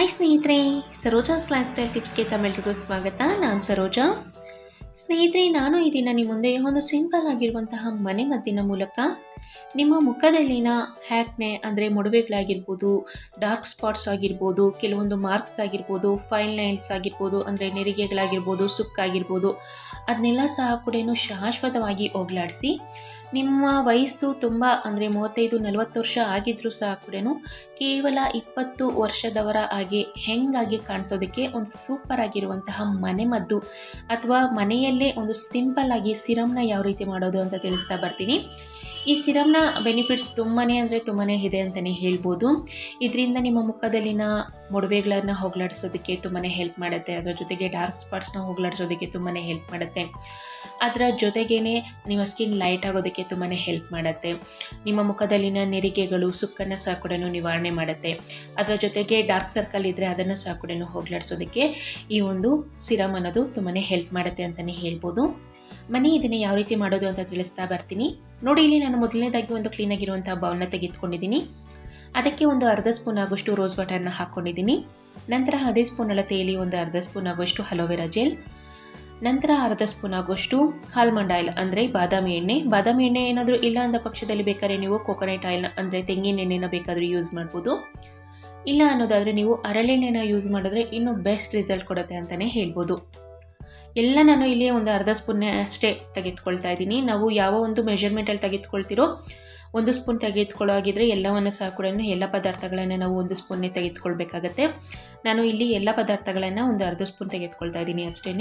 hi ಸ್ನೇಹಿತರೆ Saroja's lifestyle ಟಿಪ್ಸ್ಗೆ ತಮ್ಮೆಲ್ರಿಗೂ ಸ್ವಾಗತ ನಾನು ಸರೋಜಾ ಸ್ನೇಹಿತರೆ ನಾನು ಈ ದಿನ ನಿಮ್ಮ ಮುಂದೆ ಒಂದು ಸಿಂಪಲ್ ಆಗಿರುವಂತಹ ಮನೆ ಮದ್ದಿನ ಮೂಲಕ ನಿಮ್ಮ ಮುಖದಲ್ಲಿನ ಹ್ಯಾಕ್ನೆ ಅಂದರೆ ಮೊಡವೆಗಳಾಗಿರ್ಬೋದು ಡಾರ್ಕ್ ಸ್ಪಾಟ್ಸ್ ಆಗಿರ್ಬೋದು ಕೆಲವೊಂದು ಮಾರ್ಕ್ಸ್ ಆಗಿರ್ಬೋದು ಫೈನ್ ಲೈನ್ಸ್ ಆಗಿರ್ಬೋದು ಅಂದರೆ ನೆರಿಗೆಗಳಾಗಿರ್ಬೋದು ಸುಕ್ಕಾಗಿರ್ಬೋದು ಅದನ್ನೆಲ್ಲ ಸಹ ಕೂಡ ಶಾಶ್ವತವಾಗಿ ಹೋಗ್ಲಾಡಿಸಿ ನಿಮ್ಮ ವಯಸ್ಸು ತುಂಬ ಅಂದರೆ ಮೂವತ್ತೈದು ನಲವತ್ತು ವರ್ಷ ಆಗಿದ್ರೂ ಸಹ ಕೂಡ ಕೇವಲ ಇಪ್ಪತ್ತು ವರ್ಷದವರ ಹಾಗೆ ಹೆಂಗಾಗಿ ಕಾಣಿಸೋದಕ್ಕೆ ಒಂದು ಸೂಪರ್ ಆಗಿರುವಂತಹ ಮನೆಮದ್ದು ಅಥವಾ ಮನೆಯಲ್ಲೇ ಒಂದು ಸಿಂಪಲ್ ಆಗಿ ಸಿರಮ್ನ ಯಾವ ರೀತಿ ಮಾಡೋದು ಅಂತ ತಿಳಿಸ್ತಾ ಬರ್ತೀನಿ ಈ ಸಿರಮ್ನ ಬೆನಿಫಿಟ್ಸ್ ತುಂಬಾ ಅಂದರೆ ತುಂಬಾ ಇದೆ ಅಂತಲೇ ಹೇಳ್ಬೋದು ಇದರಿಂದ ನಿಮ್ಮ ಮುಖದಲ್ಲಿನ ಮೊಡವೆಗಳನ್ನು ಹೋಗಲಾಡಿಸೋದಕ್ಕೆ ತುಂಬಾ ಹೆಲ್ಪ್ ಮಾಡುತ್ತೆ ಅದರ ಜೊತೆಗೆ ಡಾರ್ಕ್ ಸ್ಪಾಟ್ಸ್ನ ಹೋಗಲಾಡಿಸೋದಕ್ಕೆ ತುಂಬಾ ಹೆಲ್ಪ್ ಮಾಡುತ್ತೆ ಅದರ ಜೊತೆಗೇ ನಿಮ್ಮ ಸ್ಕಿನ್ ಲೈಟ್ ಆಗೋದಕ್ಕೆ ತುಂಬಾ ಹೆಲ್ಪ್ ಮಾಡುತ್ತೆ ನಿಮ್ಮ ಮುಖದಲ್ಲಿನ ನೆರಿಗೆಗಳು ಸುಕ್ಕನ್ನು ಸಹ ಕೂಡ ನಿವಾರಣೆ ಮಾಡುತ್ತೆ ಅದರ ಜೊತೆಗೆ ಡಾರ್ಕ್ ಸರ್ಕಲ್ ಇದ್ದರೆ ಅದನ್ನು ಸಹ ಕೂಡ ಹೋಗಲಾಡಿಸೋದಕ್ಕೆ ಈ ಒಂದು ಸಿರಮ್ ಅನ್ನೋದು ತುಂಬಾ ಹೆಲ್ಪ್ ಮಾಡುತ್ತೆ ಅಂತಲೇ ಹೇಳ್ಬೋದು ಮನೆ ಇದನ್ನು ಯಾವ ರೀತಿ ಮಾಡೋದು ಅಂತ ತಿಳಿಸ್ತಾ ಬರ್ತೀನಿ ನೋಡಿ ಇಲ್ಲಿ ನಾನು ಮೊದಲನೇದಾಗಿ ಒಂದು ಕ್ಲೀನಾಗಿರುವಂಥ ಬೌಲ್ನ ತೆಗೆದುಕೊಂಡಿದ್ದೀನಿ ಅದಕ್ಕೆ ಒಂದು ಅರ್ಧ ಸ್ಪೂನ್ ಆಗೋಷ್ಟು ರೋಸ್ ವಾಟರ್ನ ಹಾಕ್ಕೊಂಡಿದ್ದೀನಿ ನಂತರ ಅದೇ ಸ್ಪೂನ್ ಅಳತೆಯಲ್ಲಿ ಒಂದು ಅರ್ಧ ಸ್ಪೂನ್ ಆಗೋಷ್ಟು ಹಲೋವೆರಾ ಜೆಲ್ ನಂತರ ಅರ್ಧ ಸ್ಪೂನ್ ಆಗೋಷ್ಟು ಆಲ್ಮಂಡ್ ಆಯಿಲ್ ಅಂದರೆ ಬಾದಾಮಿ ಎಣ್ಣೆ ಬಾದಾಮಿ ಎಣ್ಣೆ ಏನಾದರೂ ಇಲ್ಲ ಅಂದ ಪಕ್ಷದಲ್ಲಿ ಬೇಕಾದ್ರೆ ನೀವು ಕೋಕೋನಟ್ ಆಯಿಲ್ನ ಅಂದರೆ ತೆಂಗಿನ ಎಣ್ಣೆನ ಬೇಕಾದರೂ ಯೂಸ್ ಮಾಡ್ಬೋದು ಇಲ್ಲ ಅನ್ನೋದಾದರೆ ನೀವು ಹರಳೆಣ್ಣೆನ ಯೂಸ್ ಮಾಡಿದ್ರೆ ಇನ್ನೂ ಬೆಸ್ಟ್ ರಿಸಲ್ಟ್ ಕೊಡುತ್ತೆ ಅಂತಲೇ ಹೇಳ್ಬೋದು ಎಲ್ಲ ನಾನು ಇಲ್ಲಿ ಒಂದು ಅರ್ಧ ಸ್ಪೂನ್ ಅಷ್ಟೇ ತೆಗೆದುಕೊಳ್ತಾ ಇದ್ದೀನಿ ನಾವು ಯಾವ ಒಂದು ಮೆಷರ್ಮೆಂಟಲ್ಲಿ ತೆಗೆದುಕೊಳ್ತಿರೋ ಒಂದು ಸ್ಪೂನ್ ತೆಗೆದುಕೊಳ್ಳೋ ಆಗಿದ್ರೆ ಎಲ್ಲವನ್ನು ಸಹ ಕೂಡ ಎಲ್ಲ ಪದಾರ್ಥಗಳನ್ನು ನಾವು ಒಂದು ಸ್ಪೂನ್ನೇ ತೆಗೆದುಕೊಳ್ಬೇಕಾಗತ್ತೆ ನಾನು ಇಲ್ಲಿ ಎಲ್ಲ ಪದಾರ್ಥಗಳನ್ನು ಒಂದು ಅರ್ಧ ಸ್ಪೂನ್ ತೆಗೆದುಕೊಳ್ತಾ ಇದ್ದೀನಿ ಅಷ್ಟೇ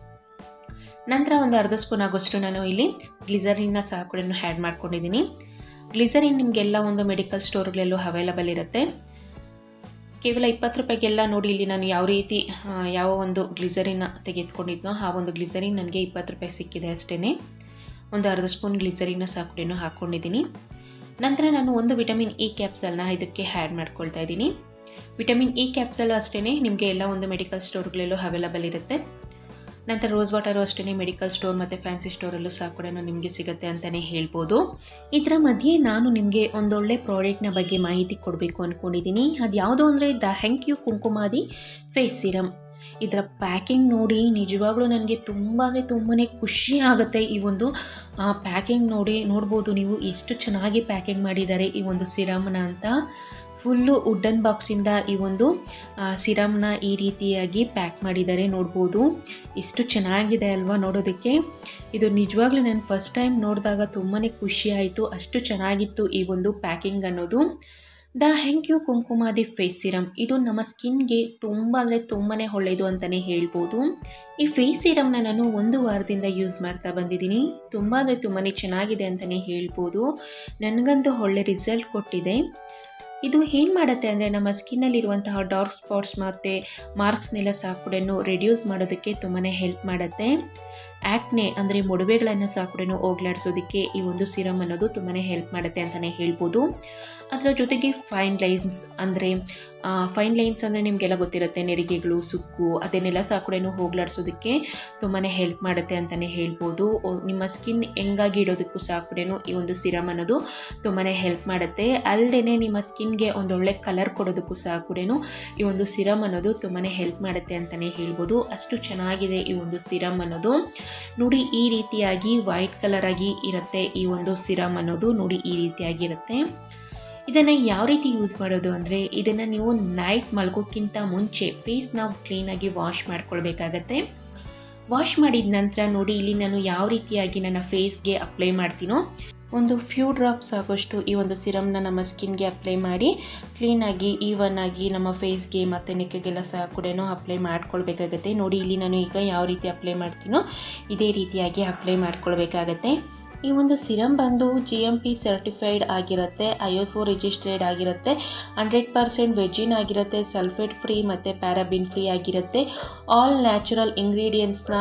ನಂತರ ಒಂದು ಅರ್ಧ ಸ್ಪೂನ್ ಆಗೋಷ್ಟು ನಾನು ಇಲ್ಲಿ ಗ್ಲಿಸರಿನ್ನ ಸಹ ಕೂಡ ಆ್ಯಡ್ ಮಾಡ್ಕೊಂಡಿದ್ದೀನಿ ಗ್ಲಿಸರಿನ್ ನಿಮಗೆಲ್ಲ ಒಂದು ಮೆಡಿಕಲ್ ಸ್ಟೋರ್ಗಳಲ್ಲೂ ಅವೈಲಬಲ್ ಇರುತ್ತೆ ಕೇವಲ ಇಪ್ಪತ್ತು ರೂಪಾಯಿಗೆಲ್ಲ ನೋಡಿ ಇಲ್ಲಿ ನಾನು ಯಾವ ರೀತಿ ಯಾವ ಒಂದು ಗ್ಲಿಸರಿನ ತೆಗೆದುಕೊಂಡಿದ್ನೋ ಆ ಒಂದು ಗ್ಲಿಸರಿನ್ ನನಗೆ ಇಪ್ಪತ್ತು ರೂಪಾಯಿ ಸಿಕ್ಕಿದೆ ಅಷ್ಟೇ ಒಂದು ಅರ್ಧ ಸ್ಪೂನ್ ಗ್ಲಿಸರಿನ ಸಹ ಕೂಡ ಹಾಕ್ಕೊಂಡಿದ್ದೀನಿ ನಂತರ ನಾನು ಒಂದು ವಿಟಮಿನ್ ಇ ಕ್ಯಾಪ್ಸಲ್ನ ಇದಕ್ಕೆ ಆ್ಯಡ್ ಮಾಡ್ಕೊಳ್ತಾ ಇದ್ದೀನಿ ವಿಟಮಿನ್ ಇ ಕ್ಯಾಪ್ಸಲ್ ಅಷ್ಟೇ ನಿಮಗೆ ಎಲ್ಲ ಒಂದು ಮೆಡಿಕಲ್ ಸ್ಟೋರ್ಗಳಲ್ಲೂ ಅವೈಲಬಲ್ ಇರುತ್ತೆ ನಂತರ ರೋಸ್ ವಾಟರು ಅಷ್ಟೇ ಮೆಡಿಕಲ್ ಸ್ಟೋರ್ ಮತ್ತು ಫ್ಯಾನ್ಸಿ ಸ್ಟೋರಲ್ಲೂ ಸಹ ಕೂಡ ನಿಮಗೆ ಸಿಗುತ್ತೆ ಅಂತಲೇ ಹೇಳ್ಬೋದು ಇದರ ಮಧ್ಯೆ ನಾನು ನಿಮಗೆ ಒಂದೊಳ್ಳೆ ಪ್ರಾಡಕ್ಟ್ನ ಬಗ್ಗೆ ಮಾಹಿತಿ ಕೊಡಬೇಕು ಅಂದ್ಕೊಂಡಿದ್ದೀನಿ ಅದು ಯಾವುದು ಅಂದರೆ the thank you Kumkumadi face serum ಇದರ ಪ್ಯಾಕಿಂಗ್ ನೋಡಿ ನಿಜವಾಗ್ಲೂ ನನಗೆ ತುಂಬ ಅಂದರೆ ತುಂಬಾ ಖುಷಿ ಆಗುತ್ತೆ ಈ ಒಂದು ಪ್ಯಾಕಿಂಗ್ ನೋಡಿ ನೋಡ್ಬೋದು ನೀವು ಎಷ್ಟು ಚೆನ್ನಾಗಿ ಪ್ಯಾಕಿಂಗ್ ಮಾಡಿದ್ದಾರೆ ಈ ಒಂದು ಸಿರಮ್ನ ಅಂತ ಫುಲ್ಲು ವುಡ್ಡನ್ ಬಾಕ್ಸಿಂದ ಈ ಒಂದು ಸಿರಮ್ನ ಈ ರೀತಿಯಾಗಿ ಪ್ಯಾಕ್ ಮಾಡಿದ್ದಾರೆ ನೋಡ್ಬೋದು ಎಷ್ಟು ಚೆನ್ನಾಗಿದೆ ಅಲ್ವಾ ನೋಡೋದಕ್ಕೆ ಇದು ನಿಜವಾಗ್ಲೂ ನಾನು ಫಸ್ಟ್ ಟೈಮ್ ನೋಡಿದಾಗ ತುಂಬಾ ಖುಷಿ ಆಯಿತು ಅಷ್ಟು ಚೆನ್ನಾಗಿತ್ತು ಈ ಒಂದು ಪ್ಯಾಕಿಂಗ್ ಅನ್ನೋದು the thank you Kumkumadi face serum ಇದು ನಮ್ಮ ಸ್ಕಿನ್ಗೆ ತುಂಬ ಅಂದರೆ ತುಂಬಾ ಒಳ್ಳೆಯದು ಅಂತಲೇ ಹೇಳ್ಬೋದು ಈ ಫೇಸ್ ಸಿರಮ್ನ ನಾನು ಒಂದು ವಾರದಿಂದ ಯೂಸ್ ಮಾಡ್ತಾ ಬಂದಿದ್ದೀನಿ ತುಂಬ ಅಂದರೆ ತುಂಬಾ ಚೆನ್ನಾಗಿದೆ ಅಂತಲೇ ಹೇಳ್ಬೋದು ನನಗಂತೂ ಒಳ್ಳೆ ರಿಸಲ್ಟ್ ಕೊಟ್ಟಿದೆ ಇದು ಏನು ಮಾಡುತ್ತೆ ಅಂದರೆ ನಮ್ಮ ಸ್ಕಿನ್ನಲ್ಲಿರುವಂತಹ ಡಾರ್ಕ್ ಸ್ಪಾಟ್ಸ್ ಮತ್ತು ಮಾರ್ಕ್ಸ್ನೆಲ್ಲ ಸಹ ಕೂಡ ರೆಡ್ಯೂಸ್ ಮಾಡೋದಕ್ಕೆ ತುಂಬಾ ಹೆಲ್ಪ್ ಮಾಡುತ್ತೆ ಆ್ಯಕ್ನೆ ಅಂದರೆ ಮೊಡವೆಗಳನ್ನು ಸಹ ಕೂಡ ಹೋಗ್ಲಾಡಿಸೋದಕ್ಕೆ ಈ ಒಂದು ಸಿರಮ್ ಅನ್ನೋದು ತುಂಬಾ ಹೆಲ್ಪ್ ಮಾಡುತ್ತೆ ಅಂತಲೇ ಹೇಳ್ಬೋದು ಅದರ ಜೊತೆಗೆ ಫೈನ್ ಲೈನ್ಸ್ ಅಂದರೆ ಫೈನ್ ಲೈನ್ಸ್ ಅಂದರೆ ನಿಮಗೆಲ್ಲ ಗೊತ್ತಿರುತ್ತೆ ನೆರಿಗೆಗಳು ಸುಕ್ಕು ಅದನ್ನೆಲ್ಲ ಸಹ ಕೂಡ ಹೋಗ್ಲಾಡಿಸೋದಕ್ಕೆ ತುಂಬಾ ಹೆಲ್ಪ್ ಮಾಡುತ್ತೆ ಅಂತಲೇ ಹೇಳ್ಬೋದು ನಿಮ್ಮ ಸ್ಕಿನ್ ಹೆಂಗಾಗಿ ಇಡೋದಕ್ಕೂ ಸಹ ಕೂಡ ಈ ಒಂದು ಸಿರಮ್ ಅನ್ನೋದು ತುಂಬಾ ಹೆಲ್ಪ್ ಮಾಡುತ್ತೆ ಅಲ್ಲದೆ ನಿಮ್ಮ ಸ್ಕಿನ್ಗೆ ಒಂದೊಳ್ಳೆ ಕಲರ್ ಕೊಡೋದಕ್ಕೂ ಸಹ ಕೂಡ ಈ ಒಂದು ಸಿರಮ್ ಅನ್ನೋದು ತುಂಬಾ ಹೆಲ್ಪ್ ಮಾಡುತ್ತೆ ಅಂತಲೇ ಹೇಳ್ಬೋದು ಅಷ್ಟು ಚೆನ್ನಾಗಿದೆ ಈ ಒಂದು ಸಿರಮ್ ಅನ್ನೋದು ನೋಡಿ ಈ ರೀತಿಯಾಗಿ ವೈಟ್ ಕಲರ್ ಆಗಿ ಇರುತ್ತೆ ಈ ಒಂದು ಸಿರಮ್ ಅನ್ನೋದು ನೋಡಿ ಈ ರೀತಿಯಾಗಿರುತ್ತೆ ಇದನ್ನು ಯಾವ ರೀತಿ ಯೂಸ್ ಮಾಡೋದು ಅಂದರೆ ಇದನ್ನು ನೀವು ನೈಟ್ ಮಲ್ಗೋಕ್ಕಿಂತ ಮುಂಚೆ ಫೇಸ್ ನಾವು ಕ್ಲೀನಾಗಿ ವಾಶ್ ಮಾಡ್ಕೊಳ್ಬೇಕಾಗತ್ತೆ ವಾಶ್ ಮಾಡಿದ ನಂತರ ನೋಡಿ ಇಲ್ಲಿ ನಾನು ಯಾವ ರೀತಿಯಾಗಿ ನನ್ನ ಫೇಸ್ಗೆ ಅಪ್ಲೈ ಮಾಡ್ತೀನೋ ಒಂದು ಫ್ಯೂ ಡ್ರಾಪ್ಸ್ ಆಗೋಷ್ಟು ಈ ಒಂದು ಸಿರಮ್ನ ನಮ್ಮ ಸ್ಕಿನ್ಗೆ ಅಪ್ಲೈ ಮಾಡಿ ಕ್ಲೀನಾಗಿ ಈವನ್ ಆಗಿ ನಮ್ಮ ಫೇಸ್ಗೆ ಮತ್ತು ನೆಕ್ಕೆಗೆಲ್ಲ ಸಹ ಕೂಡ ಅಪ್ಲೈ ಮಾಡ್ಕೊಳ್ಬೇಕಾಗತ್ತೆ ನೋಡಿ ಇಲ್ಲಿ ನಾನು ಈಗ ಯಾವ ರೀತಿ ಅಪ್ಲೈ ಮಾಡ್ತೀನೋ ಇದೇ ರೀತಿಯಾಗಿ ಅಪ್ಲೈ ಮಾಡ್ಕೊಳ್ಬೇಕಾಗತ್ತೆ ಈ ಒಂದು ಸಿರಮ್ ಬಂದು ಜಿ ಎಮ್ ಪಿ ಸರ್ಟಿಫೈಡ್ ಆಗಿರುತ್ತೆ ಐ ಎಸ್ ಒ ರಿಜಿಸ್ಟ್ರೇಡ್ ಆಗಿರುತ್ತೆ ಹಂಡ್ರೆಡ್ ಪರ್ಸೆಂಟ್ ವೆಜ್ಜಿನ್ ಆಗಿರುತ್ತೆ ಸಲ್ಫೇಟ್ ಫ್ರೀ ಮತ್ತು ಪ್ಯಾರಾಬಿನ್ ಫ್ರೀ ಆಗಿರುತ್ತೆ ಆಲ್ ನ್ಯಾಚುರಲ್ ಇಂಗ್ರೀಡಿಯೆಂಟ್ಸ್ನ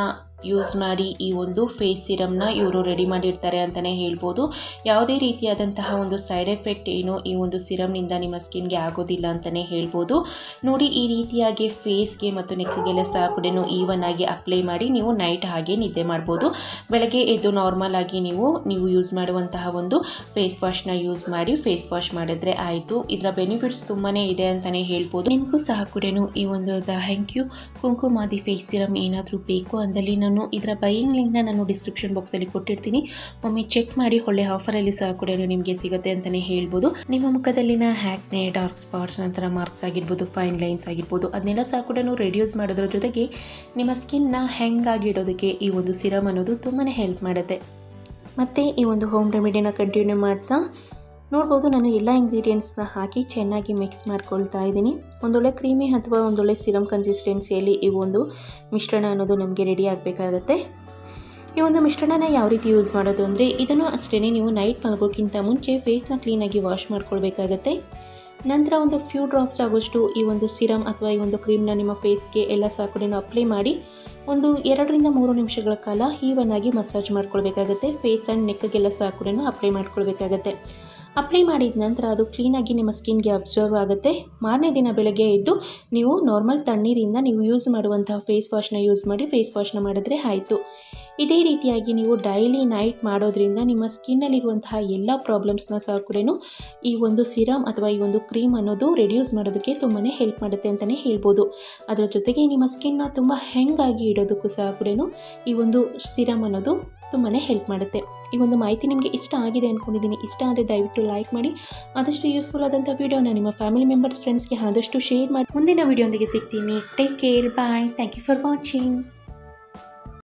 ಯೂಸ್ ಮಾಡಿ ಈ ಒಂದು ಫೇಸ್ ಸಿರಮ್ನ ಇವರು ರೆಡಿ ಮಾಡಿರ್ತಾರೆ ಅಂತಲೇ ಹೇಳ್ಬೋದು ಯಾವುದೇ ರೀತಿಯಾದಂತಹ ಒಂದು ಸೈಡ್ ಎಫೆಕ್ಟ್ ಏನು ಈ ಒಂದು ಸಿರಮ್ನಿಂದ ನಿಮ್ಮ ಸ್ಕಿನ್ಗೆ ಆಗೋದಿಲ್ಲ ಅಂತಲೇ ಹೇಳ್ಬೋದು ನೋಡಿ ಈ ರೀತಿಯಾಗಿ ಫೇಸ್ಗೆ ಮತ್ತು ನೆಕ್ಗೆಲ್ಲ ಸಹ ಕೂಡ ಈವನ್ ಆಗಿ ಅಪ್ಲೈ ಮಾಡಿ ನೀವು ನೈಟ್ ಹಾಗೆ ನಿದ್ದೆ ಮಾಡ್ಬೋದು ಬೆಳಗ್ಗೆ ಎದ್ದು ನಾರ್ಮಲ್ ಆಗಿ ನೀವು ನೀವು ಯೂಸ್ ಮಾಡುವಂತಹ ಒಂದು ಫೇಸ್ ವಾಶ್ನ ಯೂಸ್ ಮಾಡಿ ಫೇಸ್ ವಾಶ್ ಮಾಡಿದ್ರೆ ಆಯಿತು ಇದರ ಬೆನಿಫಿಟ್ಸ್ ತುಂಬಾ ಇದೆ ಅಂತಲೇ ಹೇಳ್ಬೋದು ನಿಮಗೂ ಸಹ ಕೂಡ ಈ ಒಂದು the thank you Kumkumadi face serum ಏನಾದರೂ ಬೇಕು ಅಂದಲ್ಲಿ ನಾನು ಇದರ ಬೈಯಿಂಗ್ ಲಿಂಕ್ನ ನಾನು ಡಿಸ್ಕ್ರಿಪ್ಷನ್ ಬಾಕ್ಸಲ್ಲಿ ಕೊಟ್ಟಿರ್ತೀನಿ ಒಮ್ಮೆ ಚೆಕ್ ಮಾಡಿ ಒಳ್ಳೆ ಆಫರಲ್ಲಿ ಸಹ ಕೂಡ ನಿಮಗೆ ಸಿಗುತ್ತೆ ಅಂತಲೇ ಹೇಳ್ಬೋದು ನಿಮ್ಮ ಮುಖದಲ್ಲಿನ ಹ್ಯಾಕ್ನೆ ಡಾರ್ಕ್ ಸ್ಪಾಟ್ಸ್ ನಂತರ ಮಾರ್ಕ್ಸ್ ಆಗಿರ್ಬೋದು ಫೈನ್ ಲೈನ್ಸ್ ಆಗಿರ್ಬೋದು ಅದನ್ನೆಲ್ಲ ಸಹ ಕೂಡ ರೆಡ್ಯೂಸ್ ಮಾಡೋದ್ರ ಜೊತೆಗೆ ನಿಮ್ಮ ಸ್ಕಿನ್ನ ಹೆಂಗಾಗಿ ಇಡೋದಕ್ಕೆ ಈ ಒಂದು ಸಿರಮ್ ಅನ್ನೋದು ತುಂಬಾ ಹೆಲ್ಪ್ ಮಾಡುತ್ತೆ ಮತ್ತು ಈ ಒಂದು ಹೋಮ್ ರೆಮಿಡಿನ ಕಂಟಿನ್ಯೂ ಮಾಡ್ತಾ ನೋಡ್ಬೋದು ನಾನು ಎಲ್ಲ ಇಂಗ್ರೀಡಿಯೆಂಟ್ಸ್ನ ಹಾಕಿ ಚೆನ್ನಾಗಿ ಮಿಕ್ಸ್ ಮಾಡ್ಕೊಳ್ತಾ ಇದ್ದೀನಿ ಒಂದೊಳ್ಳೆ ಕ್ರೀಮಿ ಅಥವಾ ಒಂದೊಳ್ಳೆ ಸಿರಮ್ ಕನ್ಸಿಸ್ಟೆನ್ಸಿಯಲ್ಲಿ ಈ ಒಂದು ಮಿಶ್ರಣ ಅನ್ನೋದು ನಮಗೆ ರೆಡಿ ಆಗಬೇಕಾಗತ್ತೆ ಈ ಒಂದು ಮಿಶ್ರಣನ ಯಾವ ರೀತಿ ಯೂಸ್ ಮಾಡೋದು ಅಂದರೆ ಇದನ್ನು ಅಷ್ಟೇ ನೀವು ನೈಟ್ ಮಲಗೋಕ್ಕಿಂತ ಮುಂಚೆ ಫೇಸ್ನ ಕ್ಲೀನಾಗಿ ವಾಶ್ ಮಾಡ್ಕೊಳ್ಬೇಕಾಗತ್ತೆ ನಂತರ ಒಂದು ಫ್ಯೂ ಡ್ರಾಪ್ಸ್ ಆಗೋಷ್ಟು ಈ ಒಂದು ಸಿರಮ್ ಅಥವಾ ಈ ಒಂದು ಕ್ರೀಮ್ನ ನಿಮ್ಮ ಫೇಸ್ಗೆ ಎಲ್ಲ ಸಹ ಕೂಡ ಅಪ್ಲೈ ಮಾಡಿ ಒಂದು ಎರಡರಿಂದ ಮೂರು ನಿಮಿಷಗಳ ಕಾಲ ಈವನ್ ಆಗಿ ಮಸಾಜ್ ಮಾಡ್ಕೊಳ್ಬೇಕಾಗತ್ತೆ ಫೇಸ್ ಆ್ಯಂಡ್ ನೆಕ್ಗೆಲ್ಲ ಸಹ ಕೂಡ ಅಪ್ಲೈ ಮಾಡ್ಕೊಳ್ಬೇಕಾಗತ್ತೆ ಅಪ್ಲೈ ಮಾಡಿದ ನಂತರ ಅದು ಕ್ಲೀನಾಗಿ ನಿಮ್ಮ ಸ್ಕಿನ್ಗೆ ಅಬ್ಸರ್ವ್ ಆಗುತ್ತೆ ಮಾರನೇ ದಿನ ಬೆಳಗ್ಗೆ ಎದ್ದು ನೀವು ನಾರ್ಮಲ್ ತಣ್ಣೀರಿಂದ ನೀವು ಯೂಸ್ ಮಾಡುವಂತಹ ಫೇಸ್ ವಾಶ್ನ ಯೂಸ್ ಮಾಡಿ ಫೇಸ್ ವಾಶ್ನ ಮಾಡಿದ್ರೆ ಆಯಿತು ಇದೇ ರೀತಿಯಾಗಿ ನೀವು ಡೈಲಿ ನೈಟ್ ಮಾಡೋದ್ರಿಂದ ನಿಮ್ಮ ಸ್ಕಿನ್ನಲ್ಲಿರುವಂತಹ ಎಲ್ಲ ಪ್ರಾಬ್ಲಮ್ಸ್ನ ಸಹ ಕೂಡ ಈ ಒಂದು ಸಿರಮ್ ಅಥವಾ ಈ ಒಂದು ಕ್ರೀಮ್ ಅನ್ನೋದು ರೆಡ್ಯೂಸ್ ಮಾಡೋದಕ್ಕೆ ತುಂಬಾ ಹೆಲ್ಪ್ ಮಾಡುತ್ತೆ ಅಂತಲೇ ಹೇಳ್ಬೋದು ಅದರ ಜೊತೆಗೆ ನಿಮ್ಮ ಸ್ಕಿನ್ನ ತುಂಬ ಹೆಂಗಾಗಿ ಇಡೋದಕ್ಕೂ ಸಹ ಕೂಡ ಈ ಒಂದು ಸಿರಮ್ ಅನ್ನೋದು ತುಂಬಾ ಹೆಲ್ಪ್ ಮಾಡುತ್ತೆ ಈ ಒಂದು ಮಾಹಿತಿ ನಿಮಗೆ ಇಷ್ಟ ಆಗಿದೆ ಅಂದ್ಕೊಂಡಿದ್ದೀನಿ ಇಷ್ಟ ಆದರೆ ದಯವಿಟ್ಟು ಲೈಕ್ ಮಾಡಿ ಆದಷ್ಟು ಯೂಸ್ಫುಲ್ ಆದಂಥ ವೀಡಿಯೋನ ನಿಮ್ಮ ಫ್ಯಾಮಿಲಿ ಮೆಂಬರ್ಸ್ ಫ್ರೆಂಡ್ಸ್ಗೆ ಆದಷ್ಟು ಶೇರ್ ಮಾಡಿ ಮುಂದಿನ ವೀಡಿಯೋಂದಿಗೆ ಸಿಗ್ತೀನಿ take care bye thank you for watching